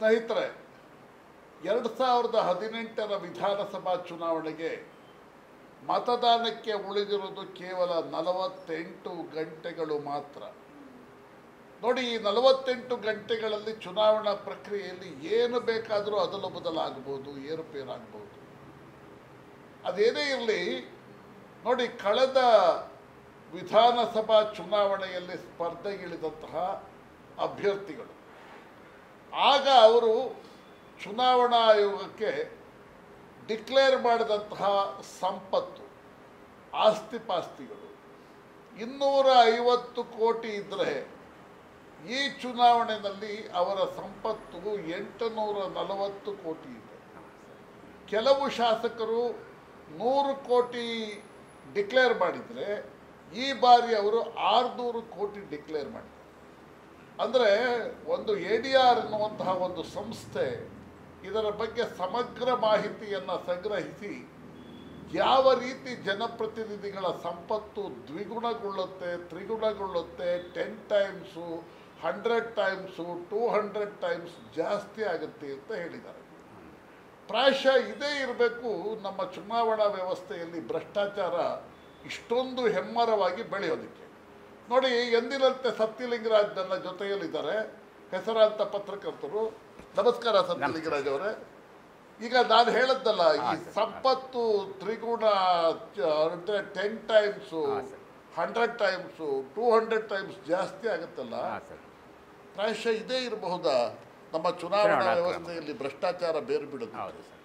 ಸ್ನೇಹಿತರೆ ಎರಡು ಸಾವಿರದ ಹದಿನೆಂಟರ ವಿಧಾನಸಭಾ ಚುನಾವಣೆಗೆ ಮತದಾನಕ್ಕೆ ಉಳಿದಿರುವುದು ಕೇವಲ ನಲವತ್ತೆಂಟು ಗಂಟೆಗಳು ಮಾತ್ರ ನೋಡಿ ಈ ನಲವತ್ತೆಂಟು ಗಂಟೆಗಳಲ್ಲಿ ಚುನಾವಣಾ ಪ್ರಕ್ರಿಯೆಯಲ್ಲಿ ಏನು ಬೇಕಾದರೂ ಅದಲು ಬದಲಾಗಬಹುದು ಏರುಪೇರಾಗಬಹುದು ಅದೇನೇ ಇರಲಿ ನೋಡಿ ಕಳೆದ ವಿಧಾನಸಭಾ ಚುನಾವಣೆಯಲ್ಲಿ ಸ್ಪರ್ಧೆಗಿಳಿದಂತಹ ಅಭ್ಯರ್ಥಿಗಳು ಆಗ ಅವರು ಚುನಾವಣಾ ಆಯೋಗಕ್ಕೆ ಡಿಕ್ಲೇರ್ ಮಾಡಿದಂತಹ ಸಂಪತ್ತು ಆಸ್ತಿಪಾಸ್ತಿಗಳು ಇನ್ನೂರ ಐವತ್ತು ಕೋಟಿ ಇದ್ದರೆ ಈ ಚುನಾವಣೆಯಲ್ಲಿ ಅವರ ಸಂಪತ್ತು ಎಂಟುನೂರ ನಲವತ್ತು ಕೋಟಿ ಇದೆ ಕೆಲವು ಶಾಸಕರು ನೂರು ಕೋಟಿ ಡಿಕ್ಲೇರ್ ಮಾಡಿದರೆ ಈ ಬಾರಿ ಅವರು ಆರುನೂರು ಕೋಟಿ ಡಿಕ್ಲೇರ್ ಮಾಡಿದ್ದಾರೆ ಅಂದರೆ ಒಂದು ಎ ಡಿ ಆರ್ ಎನ್ನುವಂತಹ ಒಂದು ಸಂಸ್ಥೆ ಇದರ ಬಗ್ಗೆ ಸಮಗ್ರ ಮಾಹಿತಿಯನ್ನು ಸಂಗ್ರಹಿಸಿ ಯಾವ ರೀತಿ ಜನಪ್ರತಿನಿಧಿಗಳ ಸಂಪತ್ತು ದ್ವಿಗುಣಗೊಳ್ಳುತ್ತೆ ತ್ರಿಗುಣಗೊಳ್ಳುತ್ತೆ ten times hundred times two hundred times ಜಾಸ್ತಿ ಆಗುತ್ತೆ ಅಂತ ಹೇಳಿದ್ದಾರೆ ಪ್ರಾಯಶಃ ಇದೇ ಇರಬೇಕು ನಮ್ಮ ಚುನಾವಣಾ ವ್ಯವಸ್ಥೆಯಲ್ಲಿ ಭ್ರಷ್ಟಾಚಾರ ಇಷ್ಟೊಂದು ಹೆಮ್ಮರವಾಗಿ ಬೆಳೆಯೋದಕ್ಕೆ ನೋಡಿ ಎಂದಿನಂತೆ ಸತ್ಯಲಿಂಗರಾಜ್ ನನ್ನ ಜೊತೆಯಲ್ಲಿದ್ದಾರೆ ಹೆಸರಾಂತ ಪತ್ರಕರ್ತರು ನಮಸ್ಕಾರ ಸತ್ಯಲಿಂಗರಾಜ್ ಅವರೇ ಈಗ ನಾನು ಹೇಳದ್ದಲ್ಲ ಈ ಸಂಪತ್ತು ತ್ರಿಗುಣ ಚ- ಅಂದ್ರೆ ಟೆನ್ ಟೈಮ್ಸು ಹಾ, sir. Hundred times two hundred times ಜಾಸ್ತಿ ಆಗುತ್ತಲ್ಲ ಹಾಂ ಸರ್ ಪ್ರಾಯಶಃ ಇದೇ ಇರಬಹುದಾ ನಮ್ಮ ಚುನಾವಣಾ ಚುನಾವಣಾ ಕ್ರಮ. ವ್ಯವಸ್ಥೆಯಲ್ಲಿ ಭ್ರಷ್ಟಾಚಾರ ಬೇರು ಬಿಡುತ್ತೆ ಹೌದು ಸರ್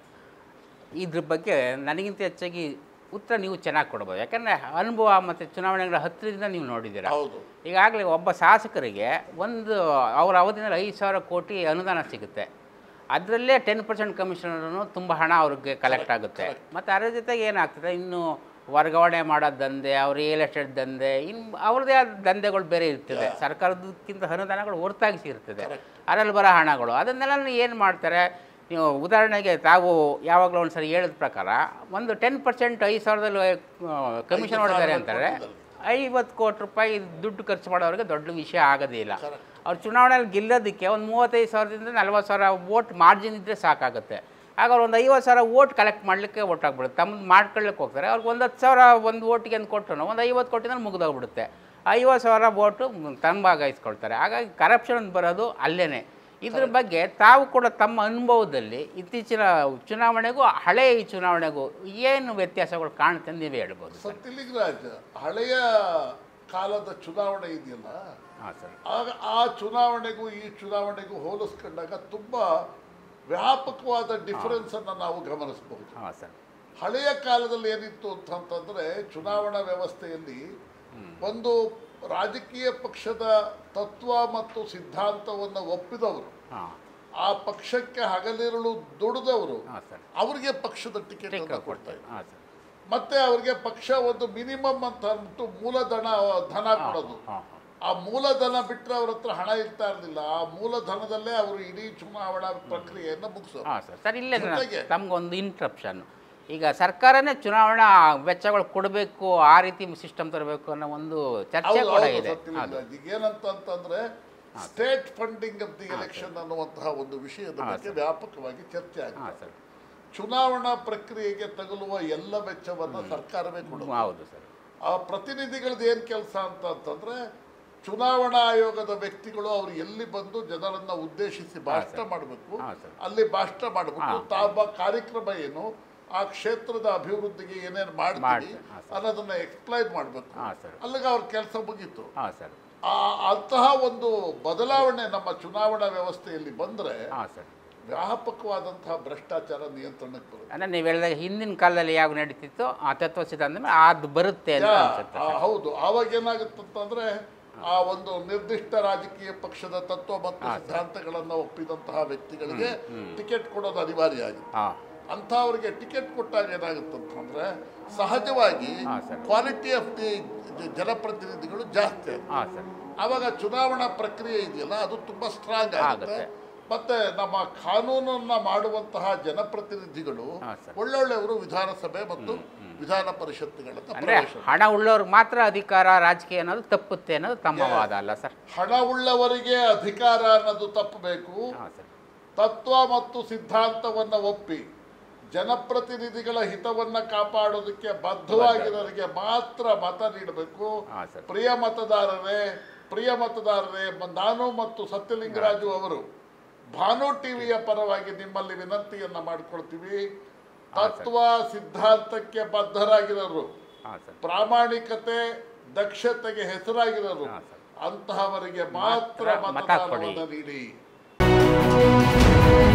ಇದ್ರ ಬಗ್ಗೆ ನನಗಿಂತ ಹೆಚ್ಚಾಗಿ ಉತ್ತರ ನೀವು ಚೆನ್ನಾಗಿ ಕೊಡ್ಬೋದು ಯಾಕಂದರೆ ಅನುಭವ ಮತ್ತು ಚುನಾವಣೆಗಳ ಹತ್ತಿರದಿಂದ ನೀವು ನೋಡಿದ್ದೀರಾ ಹೌದು ಈಗಾಗಲೇ ಒಬ್ಬ ಶಾಸಕರಿಗೆ ಒಂದು ಅವರ ಅವಧಿನಲ್ಲಿ ಐದು ಸಾವಿರ ಕೋಟಿ ಅನುದಾನ ಸಿಗುತ್ತೆ ಅದರಲ್ಲೇ ಟೆನ್ ಪರ್ಸೆಂಟ್ ಕಮಿಷನರು ತುಂಬ ಹಣ ಅವ್ರಿಗೆ ಕಲೆಕ್ಟ್ ಆಗುತ್ತೆ ಮತ್ತು ಅದರ ಜೊತೆಗೆ ಏನಾಗ್ತದೆ ಇನ್ನು ವರ್ಗಾವಣೆ ಮಾಡೋ ದಂಧೆ ಅವ್ರ ರಿಯಲ್ ಎಸ್ಟೇಟ್ ದಂಧೆ ಇನ್ನು ಅವ್ರದ್ದೇ ಆದ ದಂಧೆಗಳು ಬೇರೆ ಇರ್ತದೆ ಸರ್ಕಾರದಕ್ಕಿಂತ ಅನುದಾನಗಳು ಹೊರತಾಗಿಸಿ ಇರ್ತದೆ ಅದರಲ್ಲಿ ಬರೋ ಹಣಗಳು ಅದನ್ನೆಲ್ಲ ಏನು ಮಾಡ್ತಾರೆ ನೀವು ಉದಾಹರಣೆಗೆ ತಾವು ಯಾವಾಗಲೂ ಒಂದು ಸರಿ ಹೇಳಿದ ಪ್ರಕಾರ ಒಂದು ಟೆನ್ ಪರ್ಸೆಂಟ್ ಐದು ಸಾವಿರದಲ್ಲಿ ಕಮಿಷನ್ ಹೊಡೆದಾರೆ ಅಂತಾರೆ ಐವತ್ತು ಕೋಟಿ ರೂಪಾಯಿ ದುಡ್ಡು ಖರ್ಚು ಮಾಡೋರಿಗೆ ದೊಡ್ಡ ವಿಷಯ ಆಗೋದಿಲ್ಲ ಅವ್ರು ಚುನಾವಣೆಯಲ್ಲಿ ಗೆಲ್ಲೋದಕ್ಕೆ ಒಂದು ಮೂವತ್ತೈದು ಸಾವಿರದಿಂದ ನಲ್ವತ್ತು ಸಾವಿರ ವೋಟ್ ಮಾರ್ಜಿನ್ ಇದ್ದರೆ ಸಾಕಾಗುತ್ತೆ ಆಗ ಅವ್ರು ಒಂದು ಐವತ್ತು ಸಾವಿರ ವೋಟ್ ಕಲೆಕ್ಟ್ ಮಾಡಲಿಕ್ಕೆ ವೋಟ್ ಆಗ್ಬಿಡುತ್ತೆ ತಮ್ಮದು ಮಾಡ್ಕೊಳ್ಳಿಕ್ಕೆ ಹೋಗ್ತಾರೆ ಅವ್ರಿಗೆ ಒಂದು ಹತ್ತು ಸಾವಿರ ಒಂದು ವೋಟಿಗೆ ಅಂತ ಕೊಟ್ಟರು ಒಂದು ಐವತ್ತು ಕೋಟಿನಲ್ಲಿ ಮುಗಿದೋಗ್ಬಿಡುತ್ತೆ ಐವತ್ತು ಸಾವಿರ ವೋಟು ತಮ್ಮಗಾಯಿಸ್ಕೊಳ್ತಾರೆ ಹಾಗಾಗಿ ಕರಪ್ಷನ್ ಬರೋದು ಅಲ್ಲೇ ಇದ್ರ ಬಗ್ಗೆ ತಾವು ಕೂಡ ತಮ್ಮ ಅನುಭವದಲ್ಲಿ ಇತ್ತೀಚಿನ ಚುನಾವಣೆಗೂ ಹಳೆಯ ಈ ಚುನಾವಣೆಗೂ ಏನು ವ್ಯತ್ಯಾಸಗಳು ಕಾಣುತ್ತೆ ಅಂತ ನೀವೇ ಹೇಳ್ಬೋದು ಸರ್ ಸತ್ಯಲಿಂಗರಾಜ್ ಹಳೆಯ ಕಾಲದ ಚುನಾವಣೆ ಇದೆಯಲ್ಲ ಹಾಂ ಸರ್ ಆಗ ಆ ಚುನಾವಣೆಗೂ ಈ ಚುನಾವಣೆಗೂ ಹೋಲಿಸ್ಕೊಂಡಾಗ ತುಂಬಾ ವ್ಯಾಪಕವಾದ ಡಿಫರೆನ್ಸ್ ಅನ್ನ ನಾವು ಗಮನಿಸಬಹುದು ಹಾಂ ಸರ್ ಹಳೆಯ ಕಾಲದಲ್ಲಿ ಏನಿತ್ತು ಅಂತಂತಂದ್ರೆ ಚುನಾವಣಾ ವ್ಯವಸ್ಥೆಯಲ್ಲಿ ಒಂದು ರಾಜಕೀಯ ಪಕ್ಷದ ತತ್ವ ಮತ್ತು ಸಿದ್ಧಾಂತವನ್ನು ಒಪ್ಪಿದವರು ಹಾಂ ಆ ಪಕ್ಷಕ್ಕೆ ಹಗಲಿರುಳು ದುಡಿದವರು ಹಾಂ ಸರ್ ಅವರಿಗೆ ಪಕ್ಷದ ಟಿಕೆಟ್ ಅನ್ನು ಕೊಡ್ತಾ ಇದ್ರು ಹಾಂ ಸರ್ ಮತ್ತೆ ಅವರಿಗೆ ಪಕ್ಷ ಒಂದು ಮಿನಿಮಮ್ ಅಂತ ಅಂದ್ಬಿಟ್ಟು ಮೂಲಧನ ಧನ ಕೊಡೋದು ಹಾಂ ಆ ಮೂಲಧನ ಬಿಟ್ಟರೆ ಅವ್ರ ಹತ್ರ ಹಣ ಇರ್ತಾ ಇರಲಿಲ್ಲ ಆ ಮೂಲಧನದಲ್ಲೇ ಅವರು ಇಡೀ ಚುನಾವಣಾ ಪ್ರಕ್ರಿಯೆಯನ್ನು ಮುಗಿಸೋರು ಹಾಂ ಸರ್ ಸರ್ ಇಲ್ಲೇ ಜೊತೆಗೆ- ತಮಗೊಂದು ಇಂಟ್ರಪ್ಷನ್ ಈಗ ಸರ್ಕಾರನೇ ಚುನಾವಣಾ ವೆಚ್ಚಗಳು ಕೊಡಬೇಕು ಆ ರೀತಿ ಸಿಸ್ಟಮ್ ತರಬೇಕು ಅನ್ನೋ ಒಂದು ಚರ್ಚೆ ಹೌದು, ಕೂಡ ಹೌದು, ಇದೆ ಸತ್ಯಲಿಂಗ. ಈಗ ಏನಂತ ಅಂತಂದ್ರೆ state funding of the election ಅನ್ನುವಂತಹ ಒಂದು ವಿಷಯದ ಹಾ, ಬಗ್ಗೆ ವ್ಯಾಪಕವಾಗಿ ಚರ್ಚೆ ಹಾಂ ಆಗಿದೆ ಸರ್ ಚುನಾವಣಾ ಪ್ರಕ್ರಿಯೆಗೆ ತಗುಲುವ ಎಲ್ಲ ವೆಚ್ಚವನ್ನ ಸರ್ಕಾರವೇ ಕೊಡುತ್ತೆ ಹೌದು ಸರ್ ಆ ಪ್ರತಿನಿಧಿಗಳದ್ದು ಏನು ಕೆಲಸ ಅಂತ ಅಂತಂದ್ರೆ ಚುನಾವಣಾ ಆಯೋಗದ ವ್ಯಕ್ತಿಗಳು ಅವರು ಎಲ್ಲಿ ಬಂದು ಜನರನ್ನ ಉದ್ದೇಶಿಸಿ ಭಾಷಣ ಸರ್. ಮಾಡಬೇಕು ಹಾ, ಸರ್. ಅಲ್ಲಿ ಭಾಷಣ ಮಾಡಬೇಕು ಹಾ. ತಾವ ಕಾರ್ಯಕ್ರಮ ಏನು ಆ ಕ್ಷೇತ್ರದ ಅಭಿವೃದ್ಧಿಗೆ ಏನೇನು ಮಾಡ್ತೀವಿ ಮಾಡ್ತೀವಿ. ಹಾ, ಸರ್. ಅನ್ನೋದನ್ನ ಎಕ್ಸ್ಪ್ಲೈನ್ ಮಾಡಬೇಕು ಹಾ, ಸರ್. ಅಲ್ಲಿಗೆ ಅವ್ರ ಕೆಲಸ ಮುಗೀತು ಹಾಂ ಸರ್ ಆ ಅಂತಹ ಒಂದು ಬದಲಾವಣೆ ನಮ್ಮ ಚುನಾವಣಾ ವ್ಯವಸ್ಥೆಯಲ್ಲಿ ಬಂದ್ರೆ ಹಾಂ ಸರ್ ವ್ಯಾಪಕವಾದಂತಹ ಭ್ರಷ್ಟಾಚಾರ ನಿಯಂತ್ರಣಕ್ಕೆ ಬರುತ್ತೆ ಅಂದರೆ ನೀವು ಹೇಳಿದಾಗ ಹಿಂದಿನ ಕಾಲದಲ್ಲಿ ಯಾವ ನಡೀತಿತ್ತು ಆ ತತ್ವ ಸಿದ್ಧಾಂತ ಮೇಲೆ ಅದು ಬರುತ್ತೆ ಅಂತ ಯಾ, ಅನ್ಸುತ್ತೆ ಆ, ಸರ್. ಹೌದು ಆವಾಗ ಏನಾಗುತ್ತಂತಂದ್ರೆ ಆ ಒಂದು ನಿರ್ದಿಷ್ಟ ರಾಜಕೀಯ ಪಕ್ಷದ ತತ್ವ ಮತ್ತು ಸಿದ್ಧಾಂತಗಳನ್ನು ಒಪ್ಪಿದಂತಹ ವ್ಯಕ್ತಿಗಳಿಗೆ ಟಿಕೆಟ್ ಕೊಡೋದು ಅನಿವಾರ್ಯ ಆಗಿದೆ ಹಾಂ ಅಂಥವ್ರಿಗೆ ಟಿಕೆಟ್ ಕೊಟ್ಟಾಗ ಏನಾಗುತ್ತಂತಂದ್ರೆ ಸಹಜವಾಗಿ ಹಾ, ಸರ್. ಕ್ವಾಲಿಟಿ ಆಫ್ ದಿ ಜನಪ್ರತಿನಿಧಿಗಳು ಜಾಸ್ತಿ ಆಗುತ್ತೆ ಹಾಂ ಸರ್ ಆವಾಗ ಚುನಾವಣಾ ಪ್ರಕ್ರಿಯೆ ಇದೆಯಲ್ಲ ಅದು ತುಂಬಾ ಸ್ಟ್ರಾಂಗ್ ಆಗುತ್ತೆ ಆಗುತ್ತೆ. ಮತ್ತೆ ನಮ್ಮ ಕಾನೂನನ್ನ ಮಾಡುವಂತಹ ಜನಪ್ರತಿನಿಧಿಗಳು ಹಾ, ಸರ್. ಒಳ್ಳೊಳ್ಳೆಯವರು ವಿಧಾನಸಭೆ ಮತ್ತು ವಿಧಾನ ಪರಿಷತ್ತುಗಳನ್ನ ಅಂದರೆ ಪ್ರವೇಶ ಹಣ ಉಳ್ಳವ್ರಿಗೆ ಮಾತ್ರ ಅಧಿಕಾರ ರಾಜಕೀಯ ಅನ್ನೋದು ತಪ್ಪುತ್ತೆ ಅನ್ನೋದು ತಮ್ಮ ವಾದ ಅಲ್ಲ ಸರ್ ಹಣ ಉಳ್ಳವರಿಗೆ ಅಧಿಕಾರ ಅನ್ನೋದು ತಪ್ಪಬೇಕು ಹಾಂ ಸರ್ ತತ್ವ ಮತ್ತು ಸಿದ್ಧಾಂತವನ್ನು ಒಪ್ಪಿ ಜನಪ್ರತಿನಿಧಿಗಳ ಹಿತವನ್ನ ಕಾಪಾಡೋದಕ್ಕೆ ಬದ್ಧವಾಗಿರೋರಿಗೆ ಮಾತ್ರ ಮತ ನೀಡಬೇಕು ಹಾಂ ಸರ್ ಪ್ರಿಯ ಮತದಾರರೇ ಪ್ರಿಯ ಮತದಾರರೇ ಮ- ನಾನು ಮತ್ತು ಸತ್ಯಲಿಂಗರಾಜು ಅವರು ಭಾನು ಟಿವಿಯ ಪರವಾಗಿ ನಿಮ್ಮಲ್ಲಿ ವಿನಂತಿಯನ್ನ ಮಾಡಿಕೊಳ್ತೀವಿ ತತ್ವ ಸಿದ್ಧಾಂತಕ್ಕೆ ಬದ್ಧರಾಗಿರೋರು ಹಾಂ ಸರ್ ಪ್ರಾಮಾಣಿಕತೆ ದಕ್ಷತೆಗೆ ಹೆಸರಾಗಿರೋರು ಹಾಂ, ಸರ್. ಅಂತಹವರಿಗೆ ಮಾತ್ರ ಮಾತ್ರ ಮತ ಕೊಡಿ. ಮತದಾನವನ್ನು ನೀಡಿ